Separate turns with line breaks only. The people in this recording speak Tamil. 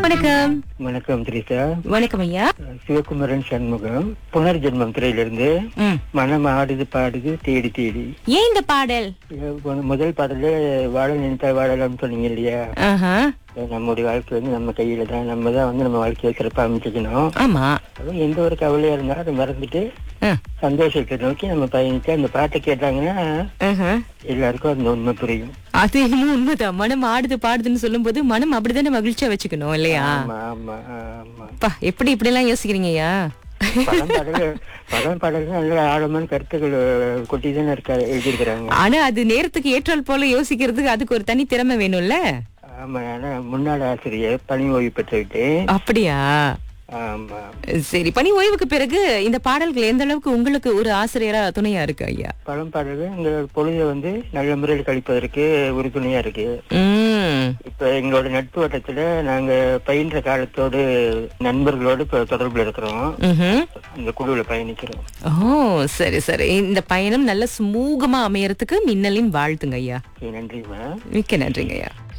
வணக்கம்
வணக்கம் திரிசா
வணக்கம் ஐயா
சிவகுமரன் சண்முகம் புனர்ஜென்மம் திரையிலிருந்து
ம்.
மனம் ஆடுது பாடுது தேடி தேடி
ஏன் இந்த பாடல்
இது முதல் பாடல வாழ நினைத்தா வாழலாம்னு சொன்னீங்க இல்லையா
ஆஹா
நம்முடைய வாழ்க்கை வந்து நம்ம கையில தான் நம்ம தான் வந்து நம்ம வாழ்க்கையை சிறப்பா அமைச்சுக்கணும்
ஆமா
அதுவும் எந்த ஒரு கவலையா இருந்தாலும் அதை மறந்துட்டு
ஆ.
சந்தோஷத்தை நோக்கி நம்ம பயணிச்சு அந்த பாட்டை கேட்டாங்கன்னா
ஆஹா.
எல்லாருக்கும் அந்த உண்மை புரியும்
அது என்னமோ உண்மைதான் மனம் ஆடுது பாடுதுன்னு சொல்லும்போது மனம் அப்படிதானே மகிழ்ச்சியா வச்சுக்கணும் இல்லையா
ஆமா ஆமா ஆமா
அப்பா எப்படி இப்படி எல்லாம் யோசிக்கிறீங்க ஐயா
படம் பாடல் படம் பாடல் நல்ல ஆழமான கருத்துக்கள் கொட்டி தானே இருக்கா எழுதியிருக்கிறாங்க
ஆனா அது நேரத்துக்கு ஏற்றால் போல யோசிக்கிறதுக்கு அதுக்கு ஒரு தனி திறமை வேணும்ல
ஆமா ஆனா முன்னாள் ஆசிரியர் பணி ஓய்வு பெற்றுவிட்டு
அப்படியா
ஆமா
சரி பணி ஓய்வுக்கு பிறகு இந்த பாடல்கள் எந்த அளவுக்கு உங்களுக்கு ஒரு ஆசிரியரா துணையா இருக்கு ஐயா
படம் பாடல்கள் இந்த பொழுதை வந்து நல்ல முறையில் கழிப்பதற்கு உறுதுணையா இருக்கு
உம்
இப்ப எங்களோட நட்பு வட்டத்துல நாங்க பயின்ற காலத்தோடு நண்பர்களோடு இப்ப தொடர்புல இருக்கிறோம்
ம்ஹும்.
இந்த குழுவுல பயணிக்கிறோம்
ஓ சரி சரி இந்த பயணம் நல்ல சுமூகமா அமையறதுக்கு மின்னலின் வாழ்த்துங்க ஐயா
சரி, நன்றிம்மா
மிக்க நன்றிங்க ஐயா